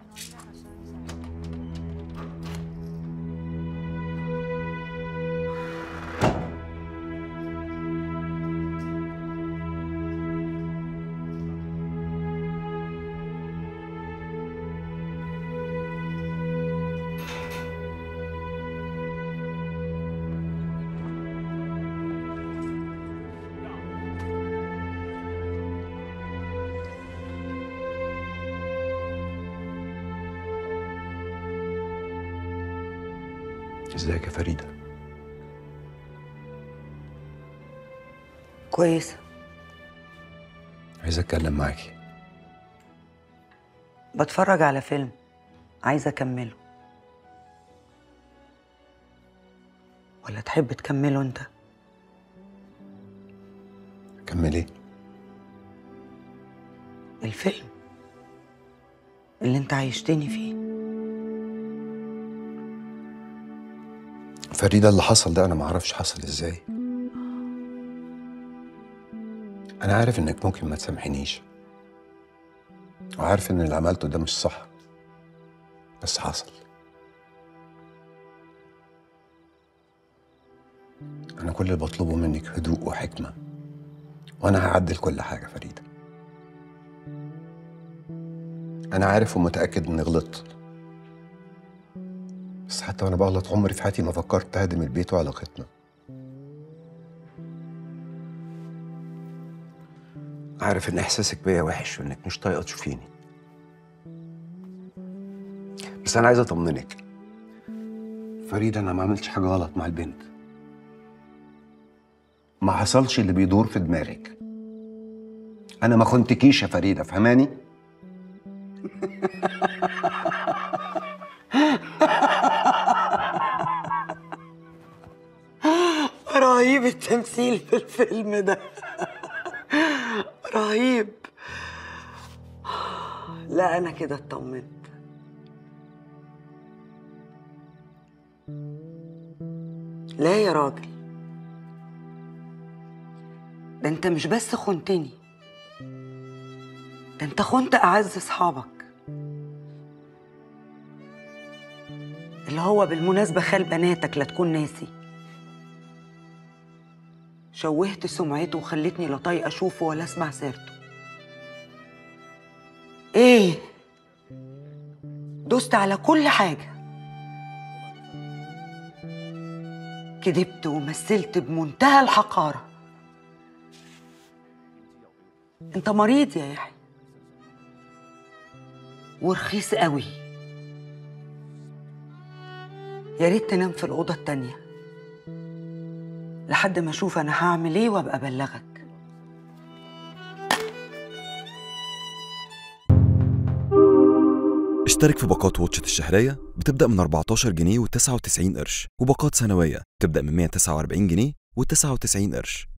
ازيك يا فريده كويسة عايز اتكلم معاكي بتفرج على فيلم عايزة أكمله ولا تحب تكمله أنت؟ كملي الفيلم اللي أنت عايشتني فيه فريده اللي حصل ده انا ما اعرفش حصل ازاي انا عارف انك ممكن ما تسامحنيش وعارف ان اللي عملته ده مش صح بس حصل انا كل اللي بطلبه منك هدوء وحكمه وانا هعدل كل حاجه فريده انا عارف ومتاكد اني غلطت بس حتى وانا بغلط عمري في حياتي ما فكرت اهدم البيت وعلاقتنا عارف ان احساسك بيا وحش وانك مش طايقه تشوفيني بس انا عايز اطمنك فريدة انا ما عملتش حاجه غلط مع البنت ما حصلش اللي بيدور في دماغك انا ما خنتكيش يا فريده فهماني رهيب التمثيل في الفيلم ده رهيب لا أنا كده اطمنت لا يا راجل ده انت مش بس خنتني ده انت خنت أعز أصحابك اللي هو بالمناسبة خال بناتك لا تكون ناسي شوهت سمعته وخلتني لا طايقه اشوفه ولا اسمع سيرته ايه دوست على كل حاجه كدبت ومثلت بمنتهى الحقاره انت مريض يا يحيى ورخيص قوي يا ريت تنام في الاوضه التانيه لحد ما اشوف انا هعمل ايه وابقى ابلغك اشترك في باقات واتشت الشهرية بتبدأ من 14 جنيه و99 قرش وباقات سنوية بتبدأ من 149 جنيه و99 قرش